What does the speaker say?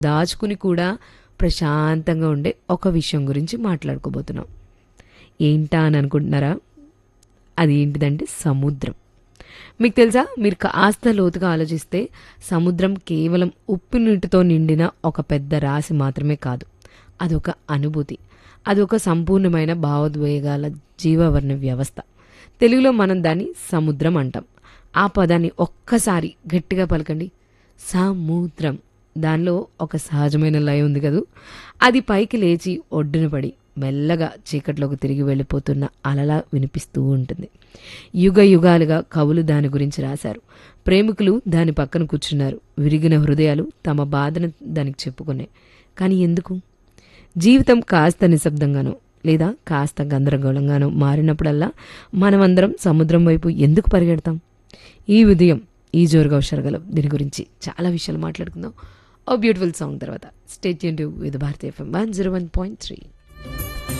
దాచుకుని కూడా ప్రశాంతంగా ఉండే ఒక విషయం గురించి మాట్లాడుకోబోతున్నాం ఏంటా అని అనుకుంటున్నారా అది ఏంటిదంటే సముద్రం మీకు తెలుసా మీరు కాస్త లోతుగా ఆలోచిస్తే సముద్రం కేవలం ఉప్పు నీటితో నిండిన ఒక పెద్ద రాశి మాత్రమే కాదు అదొక అనుభూతి అదొక సంపూర్ణమైన భావోద్వేగాల జీవవర్ణ వ్యవస్థ తెలుగులో మనం దాన్ని సముద్రం అంటాం ఆ పదాన్ని ఒక్కసారి గట్టిగా పలకండి సముద్రం దానిలో ఒక సహజమైన లయ ఉంది కదూ అది పైకి లేచి ఒడ్డున పడి మెల్లగా చీకట్లోకి తిరిగి వెళ్ళిపోతున్న అలలా వినిపిస్తూ ఉంటుంది యుగ యుగాలుగా కవులు దాని గురించి రాశారు ప్రేమికులు దాని పక్కన కూర్చున్నారు విరిగిన హృదయాలు తమ బాధను దానికి చెప్పుకున్నాయి కానీ ఎందుకు జీవితం కాస్త నిశ్శబ్దంగానో లేదా కాస్త గందరగోళంగానో మారినప్పుడల్లా మనమందరం సముద్రం వైపు ఎందుకు పరిగెడతాం ఈ ఉదయం ఈ జోరుగా ఉషరగలం దీని గురించి చాలా విషయాలు మాట్లాడుకుందాం ఓ బ్యూటిఫుల్ సాంగ్ తర్వాత స్టేట్ యూన్ with Bharatiya FM one zero one point three